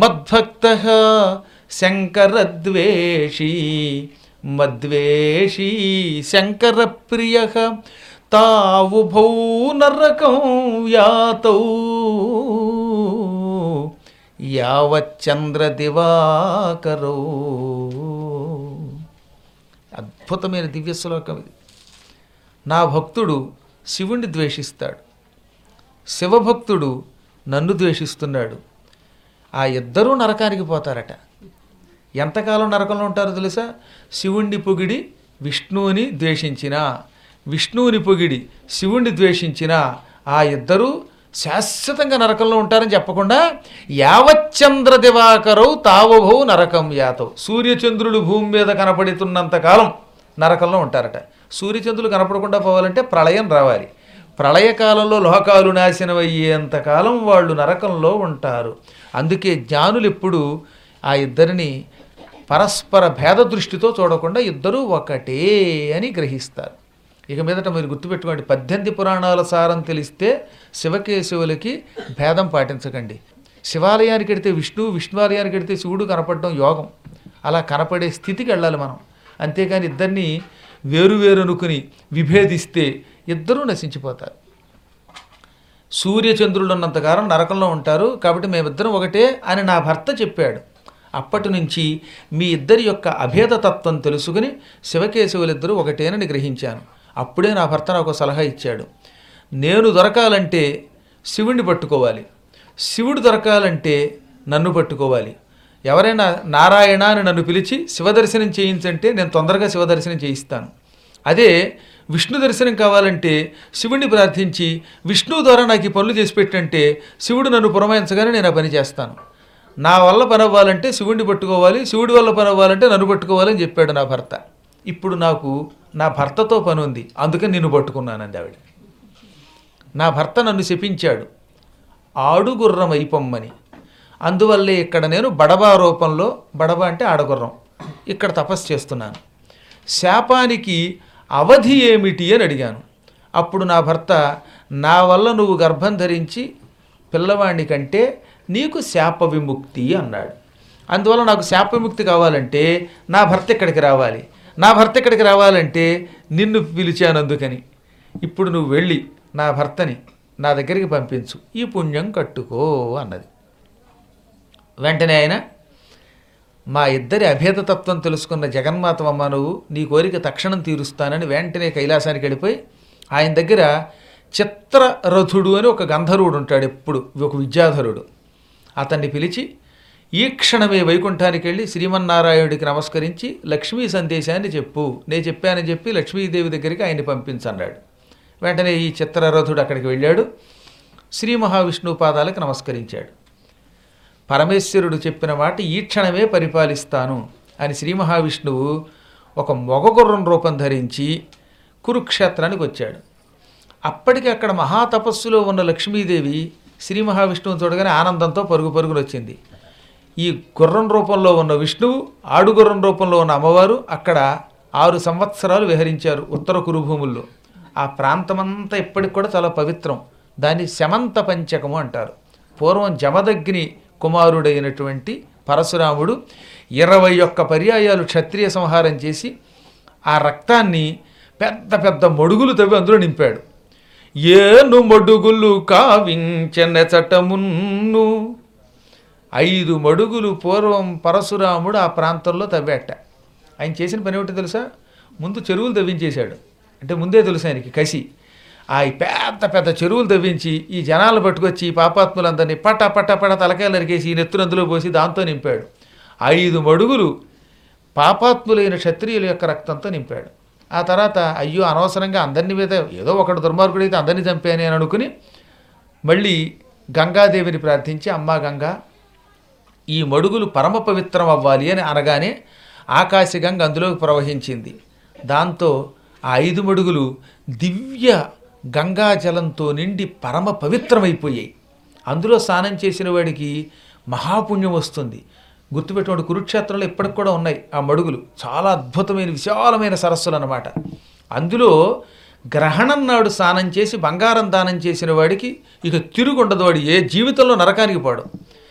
మద్భక్త శంకరద్వేషీ మద్వేషీ శంకరప్రియ తావుభౌ నరకం యాతౌ యావచ్చంద్ర దివాకరో అద్భుతమైన దివ్య శ్లోకం ఇది నా భక్తుడు శివుణ్ణి ద్వేషిస్తాడు శివభక్తుడు నన్ను ద్వేషిస్తున్నాడు ఆ ఇద్దరూ నరకానికి పోతారట ఎంతకాలం నరకంలో ఉంటారో తెలుసా శివుణ్ణి పొగిడి విష్ణువుని ద్వేషించిన విష్ణువుని పొగిడి శివుణ్ణి ద్వేషించిన ఆ ఇద్దరూ శాశ్వతంగా నరకంలో ఉంటారని చెప్పకుండా యావచ్చంద్ర దివాకరవు తావభౌ నరకం యాతవ్ సూర్యచంద్రుడు భూమి మీద కనపడుతున్నంత కాలం నరకంలో ఉంటారట సూర్యచంద్రులు కనపడకుండా పోవాలంటే ప్రళయం రావాలి ప్రళయకాలంలో లోకాలు నాశనం అయ్యేంత కాలం వాళ్ళు నరకంలో ఉంటారు అందుకే జ్ఞానులు ఎప్పుడు ఆ ఇద్దరిని పరస్పర భేద దృష్టితో చూడకుండా ఇద్దరూ ఒకటే అని గ్రహిస్తారు ఇక మీదట మీరు గుర్తుపెట్టుకోండి పద్దెనిమిది పురాణాల సారం తెలిస్తే శివకేశవులకి భేదం పాటించకండి శివాలయానికి వెడితే విష్ణువు విష్ణువాలయానికి వెడితే శివుడు కనపడడం యోగం అలా కనపడే స్థితికి వెళ్ళాలి మనం అంతేగాని ఇద్దరిని వేరు వేరు అనుకుని విభేదిస్తే ఇద్దరూ నశించిపోతారు సూర్యచంద్రులు ఉన్నంతకాలం నరకంలో ఉంటారు కాబట్టి మేమిద్దరం ఒకటే అని నా భర్త చెప్పాడు అప్పటి నుంచి మీ ఇద్దరి యొక్క అభేద తత్వం తెలుసుకుని శివకేశవులిద్దరూ ఒకటేనని గ్రహించాను అప్పుడే నా భర్త నాకు సలహా ఇచ్చాడు నేను దొరకాలంటే శివుణ్ణి పట్టుకోవాలి శివుడు దొరకాలంటే నన్ను పట్టుకోవాలి ఎవరైనా నారాయణ అని నన్ను పిలిచి శివదర్శనం చేయించంటే నేను తొందరగా శివదర్శనం చేయిస్తాను అదే విష్ణు దర్శనం కావాలంటే శివుణ్ణి ప్రార్థించి విష్ణువు ద్వారా నాకు ఈ పనులు చేసి పెట్టంటే శివుడు నన్ను పురమాయించగానే నేను ఆ పని చేస్తాను నా వల్ల పని అవ్వాలంటే శివుణ్ణి పట్టుకోవాలి శివుడి వల్ల పని అవ్వాలంటే నన్ను పట్టుకోవాలని చెప్పాడు నా భర్త ఇప్పుడు నాకు నా భర్తతో పని ఉంది అందుకని నిన్ను పట్టుకున్నానండి ఆవిడ నా భర్త నన్ను శపించాడు ఆడుగుర్రం అయిపోమ్మని అందువల్లే ఇక్కడ నేను బడబా రూపంలో బడబా అంటే ఆడగుర్రం ఇక్కడ తపస్సు చేస్తున్నాను శాపానికి అవధి ఏమిటి అని అడిగాను అప్పుడు నా భర్త నా వల్ల నువ్వు గర్భం ధరించి పిల్లవాడిని కంటే నీకు శాప విముక్తి అన్నాడు అందువల్ల నాకు శాప విముక్తి కావాలంటే నా భర్త ఇక్కడికి రావాలి నా భర్త ఇక్కడికి రావాలంటే నిన్ను పిలిచాను అందుకని ఇప్పుడు నువ్వు వెళ్ళి నా భర్తని నా దగ్గరికి పంపించు ఈ పుణ్యం కట్టుకో అన్నది వెంటనే ఆయన మా ఇద్దరి అభేదతత్వం తెలుసుకున్న జగన్మాతమ్మ నువ్వు నీ కోరిక తక్షణం తీరుస్తానని వెంటనే కైలాసానికి వెళ్ళిపోయి ఆయన దగ్గర చిత్రరథుడు అని ఒక గంధర్వుడు ఉంటాడు ఎప్పుడు ఒక విద్యాధరుడు అతన్ని పిలిచి ఈ క్షణమే వైకుంఠానికి వెళ్ళి శ్రీమన్నారాయణుడికి నమస్కరించి లక్ష్మీ సందేశాన్ని చెప్పు నేను చెప్పానని చెప్పి లక్ష్మీదేవి దగ్గరికి ఆయన్ని పంపించన్నాడు వెంటనే ఈ చిత్రరథుడు అక్కడికి వెళ్ళాడు శ్రీ మహావిష్ణువు పాదాలకు నమస్కరించాడు పరమేశ్వరుడు చెప్పిన మాట ఈ క్షణమే పరిపాలిస్తాను అని శ్రీ మహావిష్ణువు ఒక మొగగుర్రం రూపం ధరించి కురుక్షేత్రానికి వచ్చాడు అప్పటికి అక్కడ మహాతపస్సులో ఉన్న లక్ష్మీదేవి శ్రీ మహావిష్ణువుని చూడగానే ఆనందంతో పరుగు పరుగులు వచ్చింది ఈ గుర్రం రూపంలో ఉన్న విష్ణువు ఆడుగుర్రం రూపంలో ఉన్న అమ్మవారు అక్కడ ఆరు సంవత్సరాలు విహరించారు ఉత్తర కురుభూముల్లో ఆ ప్రాంతమంతా ఇప్పటికి కూడా చాలా పవిత్రం దాన్ని శమంత పంచకము అంటారు పూర్వం జమదగ్ని కుమారుడైనటువంటి పరశురాముడు ఇరవై ఒక్క పర్యాయాలు క్షత్రియ సంహారం చేసి ఆ రక్తాన్ని పెద్ద పెద్ద మడుగులు తవ్వి అందులో నింపాడు ఏను మడుగులు కావించెనచటమున్ను ఐదు మడుగులు పూర్వం పరశురాముడు ఆ ప్రాంతంలో తవ్వేట ఆయన చేసిన పని ఏమిటో తెలుసా ముందు చెరువులు తవ్వించేశాడు అంటే ముందే తెలుసు ఆయనకి కసి ఆ ఈ పెద్ద పెద్ద చెరువులు తవ్వించి ఈ జనాలు పట్టుకొచ్చి ఈ పాపాత్ములందరినీ పట పట పట తలకాయలు నరికేసి ఈ నెత్తురు అందులో పోసి దాంతో నింపాడు ఐదు మడుగులు పాపాత్ములైన క్షత్రియుల యొక్క రక్తంతో నింపాడు ఆ తర్వాత అయ్యో అనవసరంగా అందరిని మీద ఏదో ఒకడు దుర్మార్గుడైతే అందరినీ చంపాని అని అనుకుని మళ్ళీ గంగాదేవిని ప్రార్థించి అమ్మా గంగా ఈ మడుగులు పరమ పవిత్రం అవ్వాలి అని అనగానే ఆకాశగంగ అందులోకి ప్రవహించింది దాంతో ఆ ఐదు మడుగులు దివ్య గంగాజలంతో నిండి పరమ పవిత్రమైపోయాయి అందులో స్నానం చేసిన వాడికి మహాపుణ్యం వస్తుంది గుర్తుపెట్టుకోండి కురుక్షేత్రంలో ఇప్పటికి కూడా ఉన్నాయి ఆ మడుగులు చాలా అద్భుతమైన విశాలమైన సరస్సులు అన్నమాట అందులో గ్రహణం నాడు స్నానం చేసి బంగారం దానం చేసిన వాడికి ఇక తిరుగుండదు వాడు ఏ జీవితంలో నరకానికి పోడు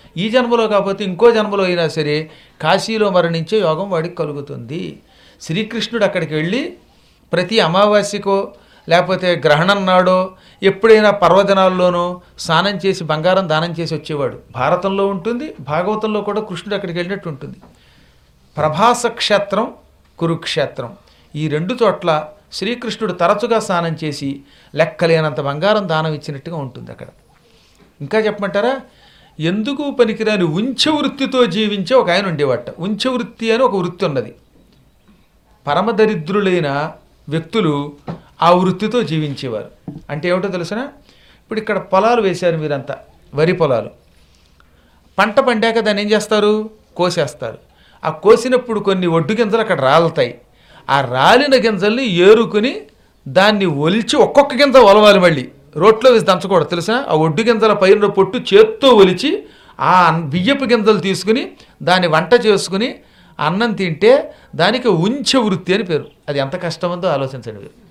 ఈ జన్మలో కాకపోతే ఇంకో జన్మలో అయినా సరే కాశీలో మరణించే యోగం వాడికి కలుగుతుంది శ్రీకృష్ణుడు అక్కడికి వెళ్ళి ప్రతి అమావాస్యకో లేకపోతే గ్రహణం నాడో ఎప్పుడైనా పర్వదినాల్లోనో స్నానం చేసి బంగారం దానం చేసి వచ్చేవాడు భారతంలో ఉంటుంది భాగవతంలో కూడా కృష్ణుడు అక్కడికి వెళ్ళినట్టు ఉంటుంది ప్రభాస క్షేత్రం కురుక్షేత్రం ఈ రెండు చోట్ల శ్రీకృష్ణుడు తరచుగా స్నానం చేసి లెక్కలేనంత బంగారం దానం ఇచ్చినట్టుగా ఉంటుంది అక్కడ ఇంకా చెప్పమంటారా ఎందుకు పనికిరాని ఉంచ వృత్తితో జీవించే ఒక ఆయన ఉండేవాట ఉంచ వృత్తి అని ఒక వృత్తి ఉన్నది పరమదరిద్రులైన వ్యక్తులు ఆ వృత్తితో జీవించేవారు అంటే ఏమిటో తెలుసిన ఇప్పుడు ఇక్కడ పొలాలు వేశారు మీరంతా వరి పొలాలు పంట పండాక దాన్ని ఏం చేస్తారు కోసేస్తారు ఆ కోసినప్పుడు కొన్ని ఒడ్డు గింజలు అక్కడ రాలుతాయి ఆ రాలిన గింజల్ని ఏరుకుని దాన్ని ఒలిచి ఒక్కొక్క గింజ ఒలవాలి మళ్ళీ రోట్లో వేసి దంచకూడదు తెలుసా ఆ ఒడ్డు గింజల పైన పొట్టు చేత్తో ఒలిచి ఆ అన్- బియ్యపు గింజలు తీసుకుని దాన్ని వంట చేసుకుని అన్నం తింటే దానికి ఉంచె వృత్తి అని పేరు అది ఎంత కష్టమందో ఆలోచించండి మీరు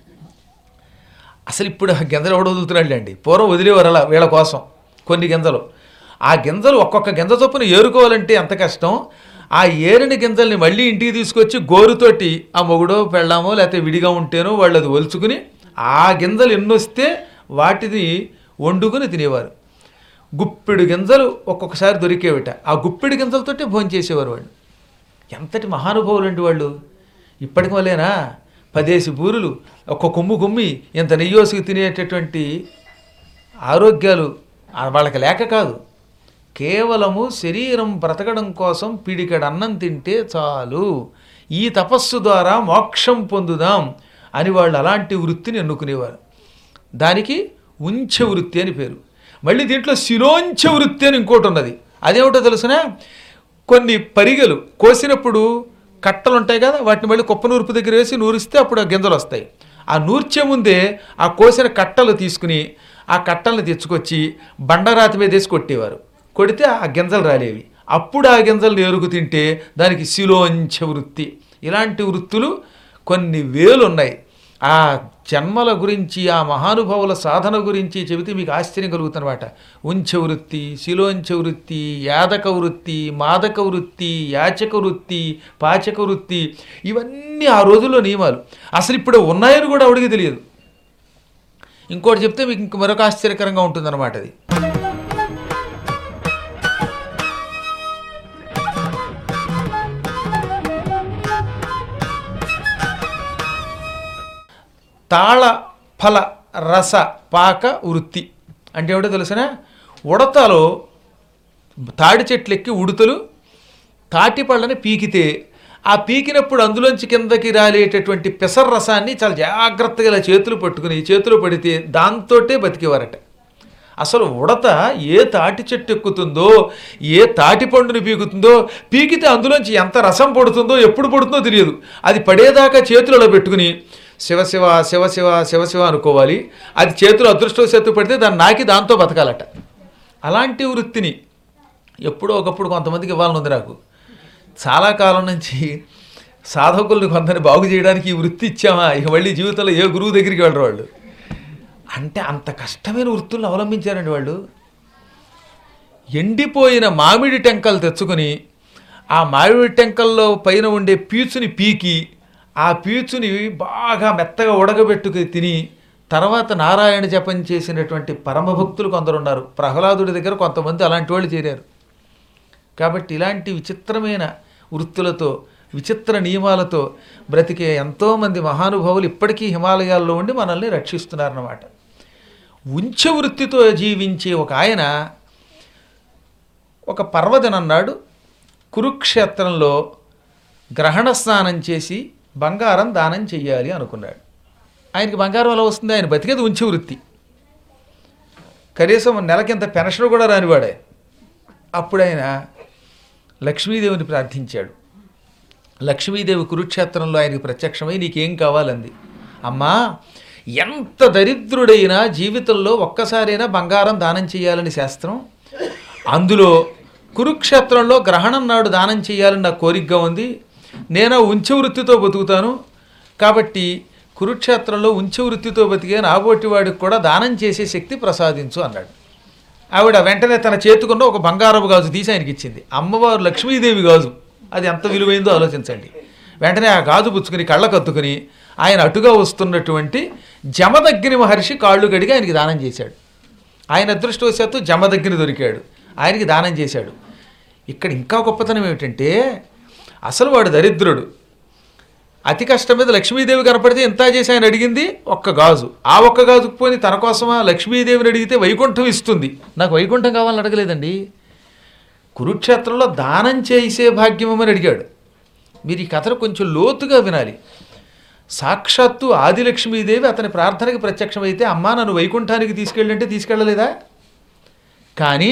అసలు ఇప్పుడు ఆ గింజలు ఎవడు వదులుతున్నాడు అండి పూర్వం వదిలేవారు అలా వీళ్ళ కోసం కొన్ని గింజలు ఆ గింజలు ఒక్కొక్క గింజ చొప్పున ఏరుకోవాలంటే ఎంత కష్టం ఆ ఏరిన గింజల్ని మళ్ళీ ఇంటికి తీసుకొచ్చి గోరుతోటి ఆ మొగుడో పెళ్ళామో లేకపోతే విడిగా ఉంటేనో వాళ్ళు అది ఒలుచుకుని ఆ గింజలు ఎన్నొస్తే వాటిని వండుకుని తినేవారు గుప్పిడి గింజలు ఒక్కొక్కసారి దొరికేవిట ఆ గుప్పిడి గింజలతోటే భోజనం చేసేవారు వాళ్ళు ఎంతటి మహానుభావులండి వాళ్ళు ఇప్పటికి వల్లేనా పదేసి బూరులు ఒక్క కొమ్ము కొమ్మి ఇంత నెయ్యోసుకు తినేటటువంటి ఆరోగ్యాలు ఆ వాళ్ళకి లేక కాదు కేవలము శరీరం బ్రతకడం కోసం పిడికడ అన్నం తింటే చాలు ఈ తపస్సు ద్వారా మోక్షం పొందుదాం అని వాళ్ళు అలాంటి వృత్తిని ఎన్నుకునేవారు దానికి ఉంచ వృత్తి అని పేరు మళ్ళీ దీంట్లో శిలోంచ వృత్తి అని ఇంకోటి ఉన్నది అదేమిటో తెలుసునా కొన్ని పరిగెలు కోసినప్పుడు కట్టలు ఉంటాయి కదా వాటిని మళ్ళీ కుప్ప నూర్పు దగ్గర వేసి నూరిస్తే అప్పుడు ఆ గింజలు వస్తాయి ఆ నూర్చే ముందే ఆ కోసిన కట్టలు తీసుకుని ఆ కట్టలను తెచ్చుకొచ్చి బండరాతి మీద వేసి కొట్టేవారు కొడితే ఆ గింజలు రాలేవి అప్పుడు ఆ గింజలు ఎరుగు తింటే దానికి శిలోంచ వృత్తి ఇలాంటి వృత్తులు కొన్ని వేలు ఉన్నాయి ఆ జన్మల గురించి ఆ మహానుభావుల సాధన గురించి చెబితే మీకు ఆశ్చర్యం కలుగుతుందన్నమాట ఉంచ వృత్తి శిలోంచ వృత్తి యాదక వృత్తి మాదక వృత్తి యాచక వృత్తి పాచక వృత్తి ఇవన్నీ ఆ రోజుల్లో నియమాలు అసలు ఇప్పుడు ఉన్నాయని కూడా ఆవిడికి తెలియదు ఇంకోటి చెప్తే మీకు ఇంక మరొక ఆశ్చర్యకరంగా ఉంటుందన్నమాట అది తాళ ఫల రస పాక వృత్తి అంటే ఏమిటో తెలుసిన ఉడతలో తాడి చెట్లెక్కి ఉడతలు తాటి పళ్ళని పీకితే ఆ పీకినప్పుడు అందులోంచి కిందకి రాలేటటువంటి పెసర రసాన్ని చాలా జాగ్రత్తగా ఇలా చేతులు పట్టుకుని చేతులు పడితే దాంతోటే బతికేవారట అసలు ఉడత ఏ తాటి చెట్టు ఎక్కుతుందో ఏ తాటి పండుని పీకుతుందో పీకితే అందులోంచి ఎంత రసం పడుతుందో ఎప్పుడు పడుతుందో తెలియదు అది పడేదాకా చేతులలో పెట్టుకుని శివశివ శివశివ శివశివ అనుకోవాలి అది చేతులు అదృష్టవశాత్తు పడితే దాన్ని నాకి దాంతో బతకాలట అలాంటి వృత్తిని ఎప్పుడో ఒకప్పుడు కొంతమందికి ఇవ్వాలని ఉంది నాకు చాలా కాలం నుంచి సాధకుల్ని కొంతని బాగు చేయడానికి ఈ వృత్తి ఇచ్చామా ఇక మళ్ళీ జీవితంలో ఏ గురువు దగ్గరికి వెళ్ళరు వాళ్ళు అంటే అంత కష్టమైన వృత్తులను అవలంబించారండి వాళ్ళు ఎండిపోయిన మామిడి టెంకలు తెచ్చుకొని ఆ మామిడి టెంకల్లో పైన ఉండే పీచుని పీకి ఆ పీచుని బాగా మెత్తగా ఉడకబెట్టుకు తిని తర్వాత నారాయణ జపం చేసినటువంటి పరమభక్తులు కొందరున్నారు ప్రహ్లాదుడి దగ్గర కొంతమంది అలాంటి వాళ్ళు చేరారు కాబట్టి ఇలాంటి విచిత్రమైన వృత్తులతో విచిత్ర నియమాలతో బ్రతికే ఎంతోమంది మహానుభావులు ఇప్పటికీ హిమాలయాల్లో ఉండి మనల్ని రక్షిస్తున్నారన్నమాట ఉంచ వృత్తితో జీవించే ఒక ఆయన ఒక పర్వదినన్నాడు కురుక్షేత్రంలో గ్రహణ స్నానం చేసి బంగారం దానం చెయ్యాలి అనుకున్నాడు ఆయనకి బంగారం ఎలా వస్తుంది ఆయన బతికేది ఉంచే వృత్తి కనీసం నెలకింత పెన్షన్ కూడా రానివాడే అప్పుడు ఆయన లక్ష్మీదేవిని ప్రార్థించాడు లక్ష్మీదేవి కురుక్షేత్రంలో ఆయనకి ప్రత్యక్షమై నీకేం కావాలంది అమ్మా ఎంత దరిద్రుడైనా జీవితంలో ఒక్కసారైనా బంగారం దానం చేయాలని శాస్త్రం అందులో కురుక్షేత్రంలో గ్రహణం నాడు దానం చేయాలని నాకు కోరికగా ఉంది నేను ఉంచ వృత్తితో బతుకుతాను కాబట్టి కురుక్షేత్రంలో ఉంచ వృత్తితో బతికే నాబోటి వాడికి కూడా దానం చేసే శక్తి ప్రసాదించు అన్నాడు ఆవిడ వెంటనే తన చేతుకున్న ఒక బంగారపు గాజు తీసి ఆయనకి ఇచ్చింది అమ్మవారు లక్ష్మీదేవి గాజు అది ఎంత విలువైందో ఆలోచించండి వెంటనే ఆ గాజు పుచ్చుకుని కళ్ళ కత్తుకుని ఆయన అటుగా వస్తున్నటువంటి జమదగ్గిని మహర్షి కాళ్ళు గడిగి ఆయనకి దానం చేశాడు ఆయన అదృష్టవశాత్తు జమదగ్గిని దొరికాడు ఆయనకి దానం చేశాడు ఇక్కడ ఇంకా గొప్పతనం ఏమిటంటే అసలు వాడు దరిద్రుడు అతి కష్టం మీద లక్ష్మీదేవి కనపడితే ఎంత చేసి ఆయన అడిగింది ఒక్క గాజు ఆ ఒక్క గాజుకు పోని తన కోసమా లక్ష్మీదేవిని అడిగితే వైకుంఠం ఇస్తుంది నాకు వైకుంఠం కావాలని అడగలేదండి కురుక్షేత్రంలో దానం చేసే భాగ్యమని అడిగాడు మీరు ఈ కథను కొంచెం లోతుగా వినాలి సాక్షాత్తు ఆదిలక్ష్మీదేవి అతని ప్రార్థనకి ప్రత్యక్షమైతే అమ్మా నన్ను వైకుంఠానికి తీసుకెళ్ళంటే తీసుకెళ్ళలేదా కానీ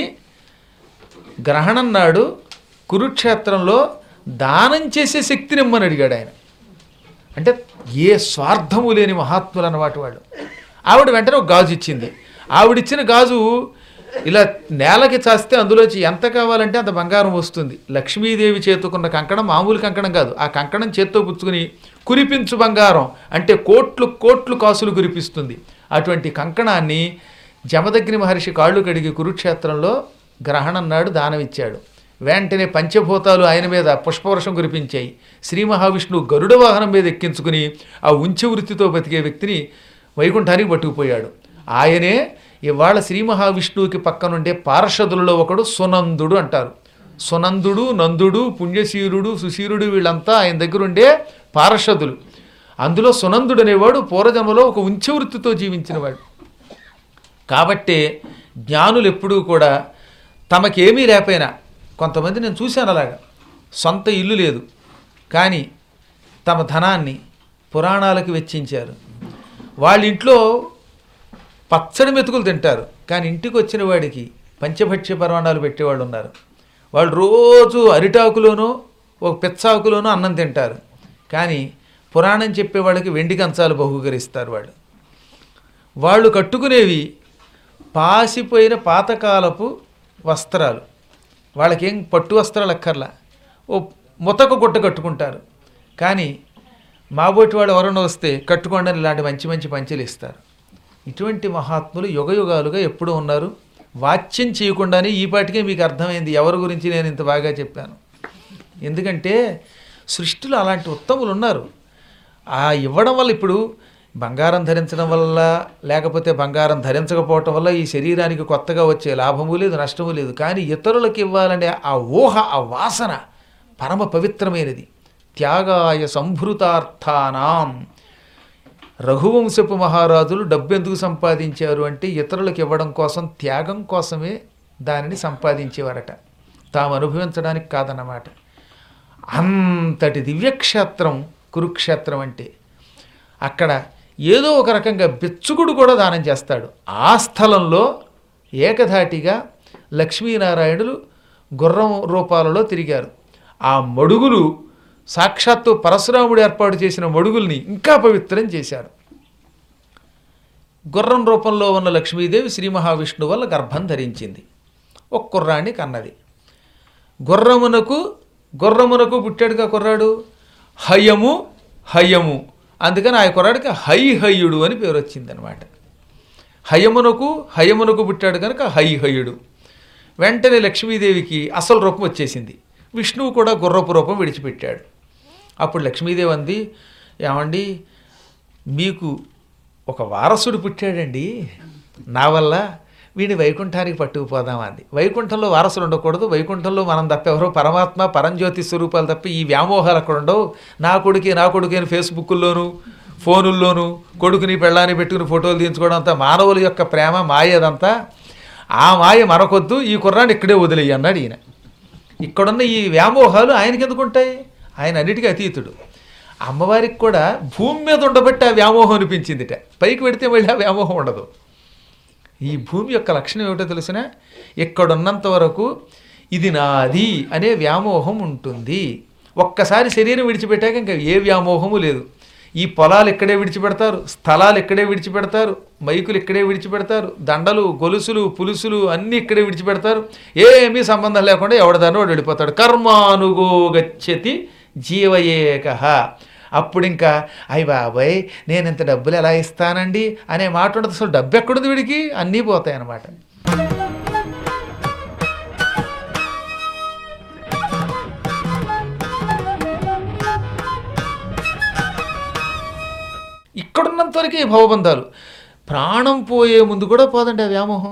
గ్రహణం నాడు కురుక్షేత్రంలో దానం చేసే శక్తిని ఇమ్మని అడిగాడు ఆయన అంటే ఏ స్వార్థము లేని మహాత్ములు అన్నమాట వాళ్ళు ఆవిడ వెంటనే ఒక గాజు ఇచ్చింది ఆవిడిచ్చిన గాజు ఇలా నేలకి చాస్తే అందులోంచి ఎంత కావాలంటే అంత బంగారం వస్తుంది లక్ష్మీదేవి చేతుకున్న కంకణం మామూలు కంకణం కాదు ఆ కంకణం చేత్తో పుచ్చుకుని కురిపించు బంగారం అంటే కోట్లు కోట్లు కాసులు కురిపిస్తుంది అటువంటి కంకణాన్ని జమదగ్ని మహర్షి కాళ్ళు కడిగి కురుక్షేత్రంలో గ్రహణం నాడు దానమిచ్చాడు వెంటనే పంచభూతాలు ఆయన మీద పుష్పవర్షం కురిపించాయి శ్రీ మహావిష్ణువు గరుడ వాహనం మీద ఎక్కించుకుని ఆ ఉంచి వృత్తితో బతికే వ్యక్తిని వైకుంఠానికి పట్టుకుపోయాడు ఆయనే ఇవాళ శ్రీ మహావిష్ణువుకి పక్కనుండే పార్షదులలో ఒకడు సునందుడు అంటారు సునందుడు నందుడు పుణ్యశీరుడు సుశీరుడు వీళ్ళంతా ఆయన దగ్గర ఉండే పార్షదులు అందులో సునందుడు అనేవాడు పూర్వజన్మలో ఒక ఉంచి వృత్తితో జీవించినవాడు కాబట్టే జ్ఞానులు ఎప్పుడూ కూడా తమకేమీ లేకపోయినా కొంతమంది నేను చూశాను అలాగా సొంత ఇల్లు లేదు కానీ తమ ధనాన్ని పురాణాలకు వెచ్చించారు వాళ్ళ ఇంట్లో పచ్చడి మెతుకులు తింటారు కానీ ఇంటికి వచ్చిన వాడికి పంచభక్ష్య పర్వాణాలు పెట్టేవాళ్ళు ఉన్నారు వాళ్ళు రోజు అరిటాకులోనూ ఒక పిచ్చాకులోనూ అన్నం తింటారు కానీ పురాణం చెప్పే వాళ్ళకి వెండి కంచాలు బహుకరిస్తారు వాళ్ళు వాళ్ళు కట్టుకునేవి పాసిపోయిన పాతకాలపు వస్త్రాలు వాళ్ళకేం పట్టు వస్త్రాలు అక్కర్లా ఓ ముతక గుట్ట కట్టుకుంటారు కానీ మాబోటి వాడు ఎవరైనా వస్తే కట్టుకోండి అని ఇలాంటి మంచి మంచి పంచెలు ఇస్తారు ఇటువంటి మహాత్ములు యుగ యుగాలుగా ఎప్పుడూ ఉన్నారు వాచ్యం చేయకుండానే ఈ పాటికే మీకు అర్థమైంది ఎవరి గురించి నేను ఇంత బాగా చెప్పాను ఎందుకంటే సృష్టిలో అలాంటి ఉత్తములు ఉన్నారు ఆ ఇవ్వడం వల్ల ఇప్పుడు బంగారం ధరించడం వల్ల లేకపోతే బంగారం ధరించకపోవటం వల్ల ఈ శరీరానికి కొత్తగా వచ్చే లాభము లేదు నష్టము లేదు కానీ ఇతరులకు ఇవ్వాలనే ఆ ఊహ ఆ వాసన పరమ పవిత్రమైనది త్యాగాయ సంభృతార్థానాం రఘువంశపు మహారాజులు డబ్బు ఎందుకు సంపాదించారు అంటే ఇతరులకు ఇవ్వడం కోసం త్యాగం కోసమే దానిని సంపాదించేవారట తాము అనుభవించడానికి కాదన్నమాట అంతటి దివ్యక్షేత్రం కురుక్షేత్రం అంటే అక్కడ ఏదో ఒక రకంగా బిచ్చుకుడు కూడా దానం చేస్తాడు ఆ స్థలంలో ఏకధాటిగా లక్ష్మీనారాయణులు గుర్రం రూపాలలో తిరిగారు ఆ మడుగులు సాక్షాత్తు పరశురాముడు ఏర్పాటు చేసిన మడుగుల్ని ఇంకా పవిత్రం చేశారు గుర్రం రూపంలో ఉన్న లక్ష్మీదేవి శ్రీ మహావిష్ణువు వల్ల గర్భం ధరించింది ఒక కుర్రాన్ని కన్నది గుర్రమునకు గుర్రమునకు పుట్టాడుగా కుర్రాడు హయము హయము అందుకని ఆ కుర్రాడికి హై హయ్యుడు అని పేరు వచ్చిందనమాట హయమునకు హయమునకు పుట్టాడు కనుక హై హయ్యుడు వెంటనే లక్ష్మీదేవికి అసలు రూపం వచ్చేసింది విష్ణువు కూడా గుర్రపు రూపం విడిచిపెట్టాడు అప్పుడు లక్ష్మీదేవి అంది ఏమండి మీకు ఒక వారసుడు పుట్టాడండి నా వల్ల వీడిని వైకుంఠానికి పట్టుకుపోదాం అంది వైకుంఠంలో వారసులు ఉండకూడదు వైకుంఠంలో మనం తప్ప ఎవరో పరమాత్మ పరంజ్యోతి స్వరూపాలు తప్ప ఈ వ్యామోహాలు అక్కడ ఉండవు నా కొడుకే నా కొడుకే అని ఫేస్బుక్ల్లోనూ ఫోనుల్లోనూ కొడుకుని పెళ్ళాన్ని పెట్టుకుని ఫోటోలు తీయించుకోవడం అంతా మానవుల యొక్క ప్రేమ మాయదంతా ఆ మాయ మరొకొద్దు ఈ కుర్రాన్ని ఇక్కడే వదిలేయి అన్నాడు ఈయన ఇక్కడున్న ఈ వ్యామోహాలు ఆయనకి ఎందుకు ఉంటాయి ఆయన అన్నిటికీ అతీతుడు అమ్మవారికి కూడా భూమి మీద ఉండబట్టి ఆ వ్యామోహం అనిపించిందిట పైకి పెడితే మళ్ళీ ఆ వ్యామోహం ఉండదు ఈ భూమి యొక్క లక్షణం ఏమిటో తెలిసిన ఇక్కడున్నంత వరకు ఇది నాది అనే వ్యామోహం ఉంటుంది ఒక్కసారి శరీరం విడిచిపెట్టాక ఇంకా ఏ వ్యామోహము లేదు ఈ పొలాలు ఇక్కడే విడిచిపెడతారు స్థలాలు ఇక్కడే విడిచిపెడతారు మైకులు ఇక్కడే విడిచిపెడతారు దండలు గొలుసులు పులుసులు అన్నీ ఇక్కడే విడిచిపెడతారు ఏమీ సంబంధం లేకుండా ఎవడదానో వాడు వెళ్ళిపోతాడు కర్మానుగో గచ్చతి జీవయేక అప్పుడు ఇంకా అయ్య బాబాయ్ నేను ఇంత డబ్బులు ఎలా ఇస్తానండి అనే మాట ఉండదు అసలు డబ్బు ఎక్కడుంది వీడికి అన్నీ పోతాయి అన్నమాట ఇక్కడున్నంత వరకే ఈ భవబంధాలు ప్రాణం పోయే ముందు కూడా పోదండి ఆ వ్యామోహం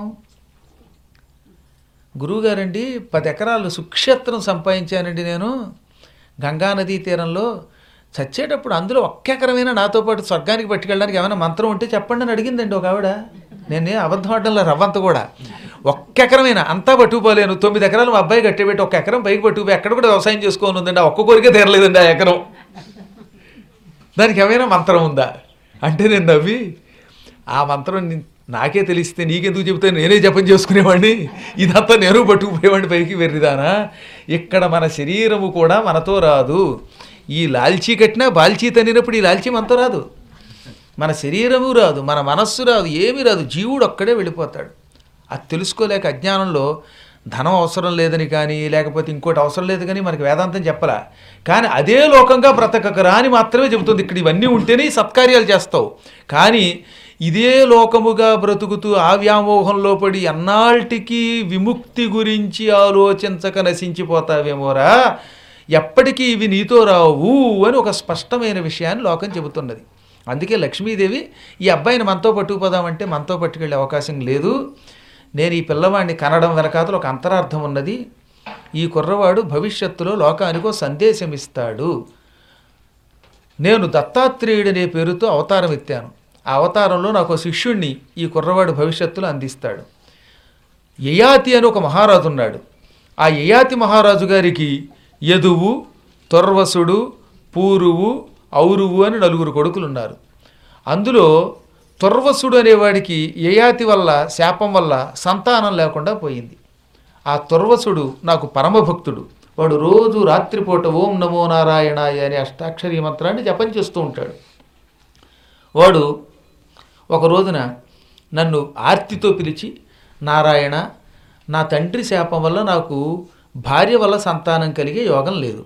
గురువుగారండి పది ఎకరాలు సుక్షేత్రం సంపాదించానండి నేను గంగానదీ తీరంలో చచ్చేటప్పుడు అందులో ఒక్క ఎకరమైనా నాతో పాటు స్వర్గానికి పట్టుకెళ్ళడానికి ఏమైనా మంత్రం ఉంటే చెప్పండి అని అడిగిందండి ఒక ఆవిడ నేనే అబద్ధం ఆడడంలో రవ్వంత కూడా ఒక్క ఎకరమైనా అంతా పట్టుకుపోలేను తొమ్మిది ఎకరాలు మా అబ్బాయి కట్టేపెట్టి ఒక ఎకరం పైకి పట్టుకుపోయి ఎక్కడ కూడా వ్యవసాయం చేసుకోని ఉందండి ఆ ఒక్క కోరికే తీరలేదండి ఆ ఎకరం దానికి ఏమైనా మంత్రం ఉందా అంటే నేను నవ్వి ఆ మంత్రం ని- నాకే తెలిస్తే నీకెందుకు చెబుతా నేనే జపం చేసుకునేవాడిని ఇదంతా నేను పట్టుకుపోయేవాడిని పైకి వెర్రిదానా ఇక్కడ మన శరీరము కూడా మనతో రాదు ఈ లాల్చీ కట్టినా బాల్చీ తనినప్పుడు ఈ లాల్చీ మనతో రాదు మన శరీరము రాదు మన మనస్సు రాదు ఏమీ రాదు జీవుడు ఒక్కడే వెళ్ళిపోతాడు అది తెలుసుకోలేక అజ్ఞానంలో ధనం అవసరం లేదని కానీ లేకపోతే ఇంకోటి అవసరం లేదు కానీ మనకి వేదాంతం చెప్పలా కానీ అదే లోకంగా బ్రతకకరా అని మాత్రమే చెబుతుంది ఇక్కడ ఇవన్నీ ఉంటేనే ఈ సత్కార్యాలు చేస్తావు కానీ ఇదే లోకముగా బ్రతుకుతూ ఆ వ్యామోహంలో పడి అన్నాళ్ళకి విముక్తి గురించి ఆలోచించక నశించిపోతావేమోరా ఎప్పటికీ ఇవి నీతో రావు అని ఒక స్పష్టమైన విషయాన్ని లోకం చెబుతున్నది అందుకే లక్ష్మీదేవి ఈ అబ్బాయిని మనతో పట్టుకుపోదామంటే మనతో పట్టుకెళ్ళే అవకాశం లేదు నేను ఈ పిల్లవాడిని కనడం వెనకాతలు ఒక అంతరార్థం ఉన్నది ఈ కుర్రవాడు భవిష్యత్తులో లోకానికో సందేశం ఇస్తాడు నేను దత్తాత్రేయుడనే పేరుతో అవతారం ఎత్తాను ఆ అవతారంలో నాకు ఒక శిష్యుణ్ణి ఈ కుర్రవాడు భవిష్యత్తులో అందిస్తాడు యయాతి అని ఒక మహారాజు ఉన్నాడు ఆ యయాతి మహారాజు గారికి యదువు తొర్వసుడు పూరువు ఔరువు అని నలుగురు కొడుకులు ఉన్నారు అందులో తుర్వసుడు అనేవాడికి యయాతి వల్ల శాపం వల్ల సంతానం లేకుండా పోయింది ఆ తుర్వసుడు నాకు పరమభక్తుడు వాడు రోజు రాత్రిపూట ఓం నమో నారాయణాయ అనే అష్టాక్షరీ మంత్రాన్ని జపం చేస్తూ ఉంటాడు వాడు ఒక రోజున నన్ను ఆర్తితో పిలిచి నారాయణ నా తండ్రి శాపం వల్ల నాకు భార్య వల్ల సంతానం కలిగే యోగం లేదు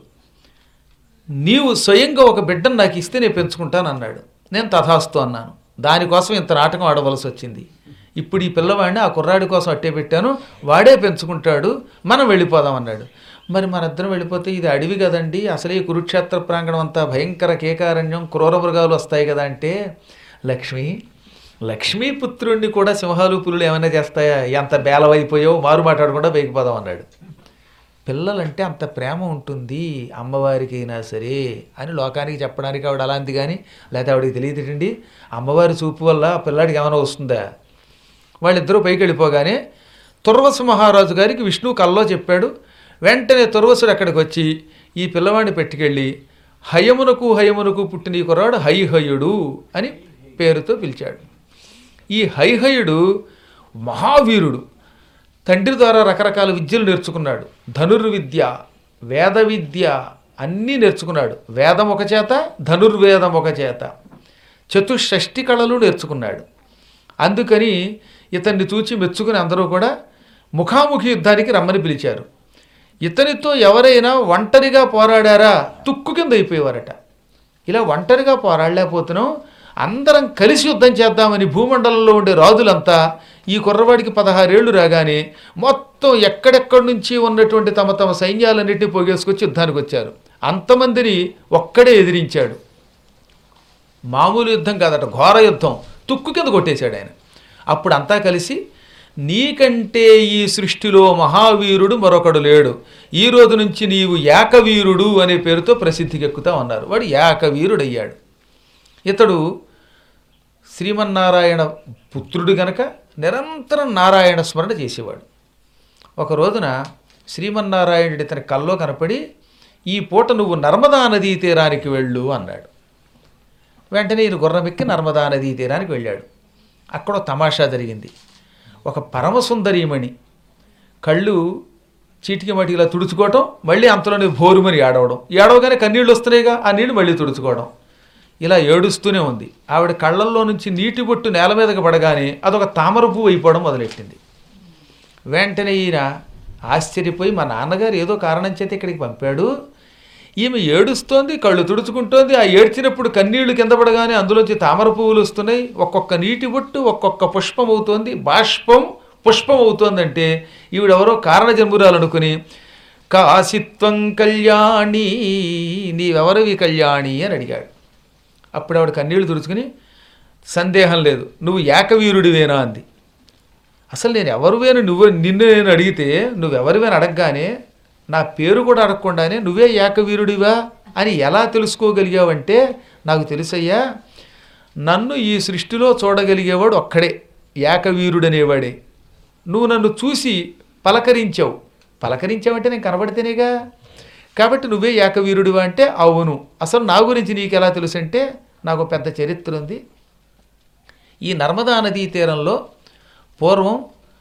నీవు స్వయంగా ఒక బిడ్డను నాకు ఇస్తే నేను పెంచుకుంటాను అన్నాడు నేను తథాస్తు అన్నాను దానికోసం ఇంత నాటకం ఆడవలసి వచ్చింది ఇప్పుడు ఈ పిల్లవాడిని ఆ కుర్రాడి కోసం అట్టే పెట్టాను వాడే పెంచుకుంటాడు మనం వెళ్ళిపోదాం అన్నాడు మరి మనిద్దరం వెళ్ళిపోతే ఇది అడవి కదండి అసలే ఈ కురుక్షేత్ర ప్రాంగణం అంతా భయంకర కేకారణ్యం క్రూర మృగాలు వస్తాయి కదా అంటే లక్ష్మి లక్ష్మీపుత్రుణ్ణి కూడా సింహాలు పులులు ఏమైనా చేస్తాయా ఎంత బేలవైపోయావు మారు మాట్లాడకుండా బయకిపోదాం అన్నాడు పిల్లలంటే అంత ప్రేమ ఉంటుంది అమ్మవారికి అయినా సరే అని లోకానికి చెప్పడానికి ఆవిడ అలాంటి కానీ లేకపోతే ఆవిడకి తెలియదుటండి అమ్మవారి చూపు వల్ల ఆ పిల్లాడికి ఏమైనా వస్తుందా వాళ్ళిద్దరూ పైకి వెళ్ళిపోగానే తుర్వసు మహారాజు గారికి విష్ణువు కల్లో చెప్పాడు వెంటనే తుర్వసుడు అక్కడికి వచ్చి ఈ పిల్లవాడిని పెట్టుకెళ్ళి హయమునకు హయమునకు పుట్టిన ఈ కుర్రాడు హైహయుడు అని పేరుతో పిలిచాడు ఈ హైహయుడు మహావీరుడు తండ్రి ద్వారా రకరకాల విద్యలు నేర్చుకున్నాడు ధనుర్విద్య వేద విద్య అన్నీ నేర్చుకున్నాడు వేదం ఒక చేత ధనుర్వేదం ఒక చేత చతుషష్టి కళలు నేర్చుకున్నాడు అందుకని ఇతన్ని చూచి మెచ్చుకుని అందరూ కూడా ముఖాముఖి యుద్ధానికి రమ్మని పిలిచారు ఇతనితో ఎవరైనా ఒంటరిగా పోరాడారా తుక్కు కింద అయిపోయేవారట ఇలా ఒంటరిగా పోరాడలేకపోతున్నాం అందరం కలిసి యుద్ధం చేద్దామని భూమండలంలో ఉండే రాజులంతా ఈ కుర్రవాడికి పదహారేళ్లు రాగానే మొత్తం ఎక్కడెక్కడి నుంచి ఉన్నటువంటి తమ తమ సైన్యాలన్నింటినీ పోగేసుకొచ్చి యుద్ధానికి వచ్చారు అంతమందిని ఒక్కడే ఎదిరించాడు మామూలు యుద్ధం కాదట ఘోర యుద్ధం తుక్కు కింద కొట్టేశాడు ఆయన అప్పుడు అంతా కలిసి నీకంటే ఈ సృష్టిలో మహావీరుడు మరొకడు లేడు ఈ రోజు నుంచి నీవు ఏకవీరుడు అనే పేరుతో ప్రసిద్ధికి ఎక్కుతా ఉన్నారు వాడు ఏకవీరుడు అయ్యాడు ఇతడు శ్రీమన్నారాయణ పుత్రుడు గనక నిరంతరం నారాయణ స్మరణ చేసేవాడు ఒక రోజున శ్రీమన్నారాయణుడి ఇతని కల్లో కనపడి ఈ పూట నువ్వు నర్మదా నదీ తీరానికి వెళ్ళు అన్నాడు వెంటనే ఈయన గుర్రమెక్కి నర్మదా నదీ తీరానికి వెళ్ళాడు అక్కడ ఒక తమాషా జరిగింది ఒక పరమసుందరీమణి కళ్ళు చీటికి మటికి తుడుచుకోవటం మళ్ళీ అంతలోనే భోరుమని ఏడవడం ఏడవగానే కన్నీళ్ళు వస్తున్నాయిగా ఆ నీళ్లు మళ్ళీ తుడుచుకోవడం ఇలా ఏడుస్తూనే ఉంది ఆవిడ కళ్ళల్లో నుంచి నీటి బొట్టు నేల మీదకి పడగానే అదొక తామర పువ్వు అయిపోవడం మొదలెట్టింది వెంటనే ఈయన ఆశ్చర్యపోయి మా నాన్నగారు ఏదో కారణం చేత ఇక్కడికి పంపాడు ఈమె ఏడుస్తోంది కళ్ళు తుడుచుకుంటోంది ఆ ఏడ్చినప్పుడు కన్నీళ్లు కింద పడగానే అందులోంచి తామర పువ్వులు వస్తున్నాయి ఒక్కొక్క నీటి బొట్టు ఒక్కొక్క పుష్పం అవుతోంది బాష్పం పుష్పం అవుతోందంటే ఈవిడెవరో కారణ జన్మురాలనుకుని కాశిత్వం కళ్యాణి నీవెవరవి కళ్యాణి అని అడిగాడు అప్పుడు ఆవిడ కన్నీళ్లు తుడుచుకుని సందేహం లేదు నువ్వు ఏకవీరుడివేనా అంది అసలు నేను ఎవరివేను నువ్వు నిన్ను నేను అడిగితే నువ్వెవరివేని అడగగానే నా పేరు కూడా అడగకుండానే నువ్వే ఏకవీరుడివా అని ఎలా తెలుసుకోగలిగావంటే నాకు తెలుసయ్యా నన్ను ఈ సృష్టిలో చూడగలిగేవాడు ఒక్కడే ఏకవీరుడనేవాడే నువ్వు నన్ను చూసి పలకరించావు పలకరించావంటే నేను కనబడితేనేగా కాబట్టి నువ్వే ఏకవీరుడివా అంటే అవును అసలు నా గురించి నీకు ఎలా తెలుసు అంటే నాకు పెద్ద చరిత్ర ఉంది ఈ నర్మదా నదీ తీరంలో పూర్వం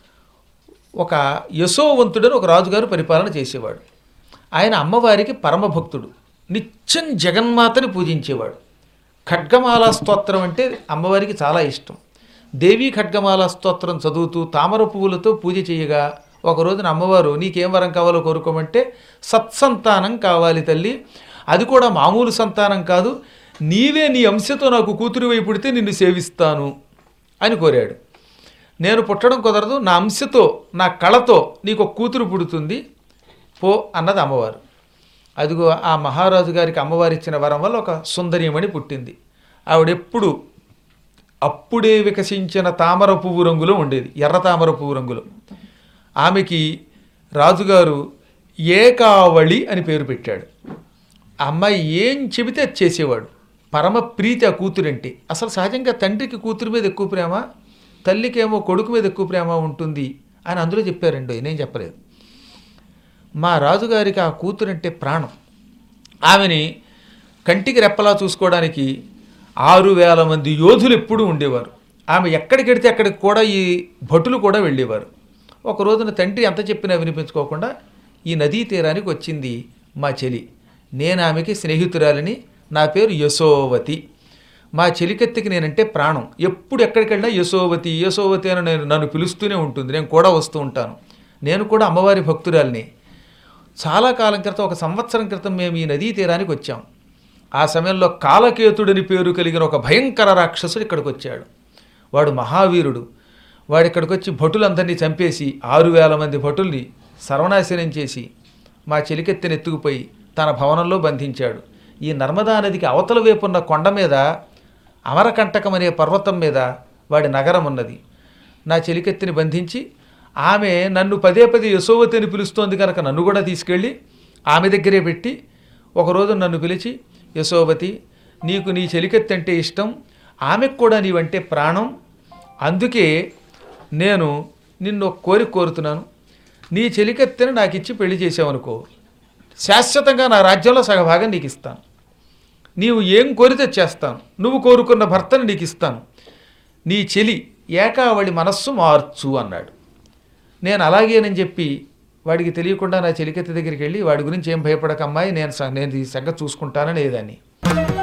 ఒక యశోవంతుడని ఒక రాజుగారు పరిపాలన చేసేవాడు ఆయన అమ్మవారికి పరమభక్తుడు నిత్యం జగన్మాతని పూజించేవాడు ఖడ్గమాల స్తోత్రం అంటే అమ్మవారికి చాలా ఇష్టం దేవీ ఖడ్గమాల స్తోత్రం చదువుతూ తామర పువ్వులతో పూజ చేయగా ఒక రోజున అమ్మవారు నీకేం వరం కావాలో కోరుకోమంటే సత్సంతానం కావాలి తల్లి అది కూడా మామూలు సంతానం కాదు నీవే నీ అంశతో నాకు కూతురు వైపు పుడితే నిన్ను సేవిస్తాను అని కోరాడు నేను పుట్టడం కుదరదు నా అంశతో నా కళతో నీకు ఒక కూతురు పుడుతుంది పో అన్నది అమ్మవారు అదిగో ఆ మహారాజు గారికి అమ్మవారు ఇచ్చిన వరం వల్ల ఒక సుందరీమణి పుట్టింది ఆవిడెప్పుడు అప్పుడే వికసించిన తామర పువ్వు రంగులో ఉండేది ఎర్ర తామర పువ్వు రంగులో ఆమెకి రాజుగారు ఏకావళి అని పేరు పెట్టాడు ఆ అమ్మాయి ఏం చెబితే అది చేసేవాడు పరమ ప్రీతి ఆ కూతురంటే అసలు సహజంగా తండ్రికి కూతురు మీద ఎక్కువ ప్రేమ తల్లికేమో కొడుకు మీద ఎక్కువ ప్రేమ ఉంటుంది అని అందులో చెప్పారండి నేను చెప్పలేదు మా రాజుగారికి ఆ కూతురంటే ప్రాణం ఆమెని కంటికి రెప్పలా చూసుకోవడానికి ఆరు వేల మంది యోధులు ఎప్పుడూ ఉండేవారు ఆమె ఎక్కడికి వెడితే అక్కడికి కూడా ఈ భటులు కూడా వెళ్ళేవారు ఒక రోజున తండ్రి ఎంత చెప్పినా వినిపించుకోకుండా ఈ నదీ తీరానికి వచ్చింది మా చెలి నేను ఆమెకి స్నేహితురాలని నా పేరు యశోవతి మా చెలికెత్తికి నేనంటే ప్రాణం ఎప్పుడు ఎక్కడికి వెళ్ళినా యశోవతి యశోవతి అని నేను నన్ను పిలుస్తూనే ఉంటుంది నేను కూడా వస్తూ ఉంటాను నేను కూడా అమ్మవారి భక్తురాలిని చాలా కాలం క్రితం ఒక సంవత్సరం క్రితం మేము ఈ నదీ తీరానికి వచ్చాం ఆ సమయంలో కాలకేతుడని పేరు కలిగిన ఒక భయంకర రాక్షసుడు ఇక్కడికి వచ్చాడు వాడు మహావీరుడు వాడు ఇక్కడికి వచ్చి భటులందరినీ చంపేసి ఆరు వేల మంది భటుల్ని సర్వనాశనం చేసి మా చెలికెత్తిని ఎత్తుకుపోయి తన భవనంలో బంధించాడు ఈ నర్మదా నదికి అవతల వైపున్న కొండ మీద అమరకంటకం అనే పర్వతం మీద వాడి నగరం ఉన్నది నా చెలికెత్తిని బంధించి ఆమె నన్ను పదే పదే యశోవతి అని పిలుస్తోంది కనుక నన్ను కూడా తీసుకెళ్ళి ఆమె దగ్గరే పెట్టి ఒకరోజు నన్ను పిలిచి యశోవతి నీకు నీ చెలికెత్తి అంటే ఇష్టం ఆమెకు కూడా నీవంటే ప్రాణం అందుకే నేను నిన్ను ఒక కోరిక కోరుతున్నాను నీ చెలికెత్తెని నాకు ఇచ్చి పెళ్లి చేసావనుకో శాశ్వతంగా నా రాజ్యంలో సగభాగం నీకు ఇస్తాను నీవు ఏం కోరితే చేస్తాను నువ్వు కోరుకున్న భర్తను నీకు ఇస్తాను నీ చెలి ఏకావళి మనస్సు మార్చు అన్నాడు నేను అలాగేనని చెప్పి వాడికి తెలియకుండా నా చెలికెత్తి దగ్గరికి వెళ్ళి వాడి గురించి ఏం భయపడక అమ్మాయి నేను స- నేను ఈ సంగతి చూసుకుంటానని లేదని